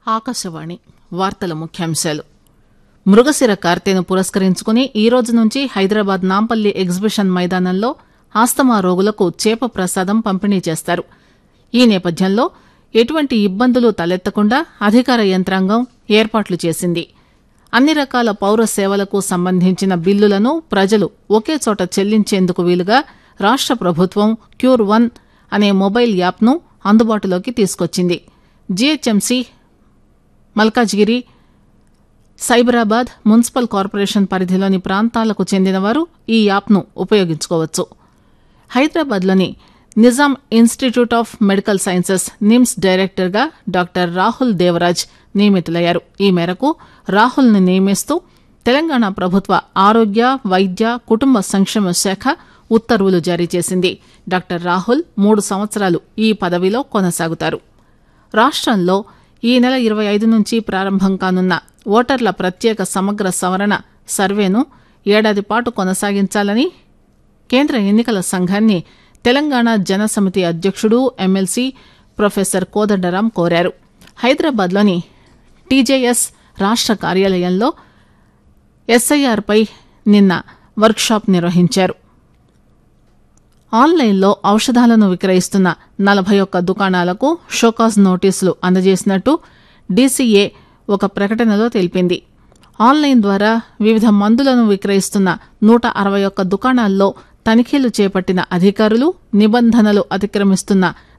ఆకాశవాణి వార్తల ముఖ్యాంశాలు మృగశిర కార్తెను పురస్కరించుకుని ఈ రోజు నుంచి హైదరాబాద్ నాంపల్లి ఎగ్జిబిషన్ మైదానంలో ఆస్తమా రోగులకు చేప ప్రసాదం పంపిణీ చేస్తారు ఈ నేపథ్యంలో ఎటువంటి ఇబ్బందులు తలెత్తకుండా అధికార యంత్రాంగం ఏర్పాట్లు చేసింది అన్ని రకాల పౌర సేవలకు సంబంధించిన బిల్లులను ప్రజలు ఒకే చోట చెల్లించేందుకు వీలుగా రాష్ట ప్రభుత్వం క్యూర్ వన్ అనే మొబైల్ యాప్ను అందుబాటులోకి తీసుకొచ్చింది G H M C Malkajgiri Cyberabad municipal corporation పరిధిలోని ప్రాంతాలకు చెందినవారు ఈ యాప్ను ఉపయోగించుకోవచ్చు హైదరాబాద్లోని Nizam institute of medical sciences NIMS డైరెక్టర్గా డాక్టర్ రాహుల్ దేవరాజ్ నియమితులయ్యారు ఈ మేరకు రాహుల్ను నియమిస్తూ తెలంగాణ ప్రభుత్వ ఆరోగ్య వైద్య కుటుంబ సంక్షేమ శాఖ ఉత్తర్వులు జారీ చేసింది డాక్టర్ రాహుల్ మూడు సంవత్సరాలు ఈ పదవిలో కొనసాగుతారు రాష్టంలో ఈ నెల ఇరవై ఐదు నుంచి ప్రారంభం కానున్న ఓటర్ల ప్రత్యేక సమగ్ర సవరణ సర్వేను ఏడాది పాటు కొనసాగించాలని కేంద్ర ఎన్నికల సంఘాన్ని తెలంగాణ జనసమితి అధ్యక్షుడు ఎమ్మెల్సీ ప్రొఫెసర్ కోదండరాం కోరారు హైదరాబాద్లోని టీజేఎస్ రాష్ట కార్యాలయంలో ఎస్ఐఆర్పై నిన్న వర్క్షాప్ నిర్వహించారు ఆన్లైన్లో ఔషధాలను విక్రయిస్తున్న నలభై ఒక్క దుకాణాలకు షోకాజ్ నోటీసులు అందజేసినట్టు డీసీఏ ఒక ప్రకటనలో తెలిపింది ఆన్లైన్ ద్వారా వివిధ మందులను విక్రయిస్తున్న నూట అరవై ఒక్క దుకాణాల్లో తనిఖీలు చేపట్టిన అధికారులు నిబంధనలు అతిక్రమిస్తున్న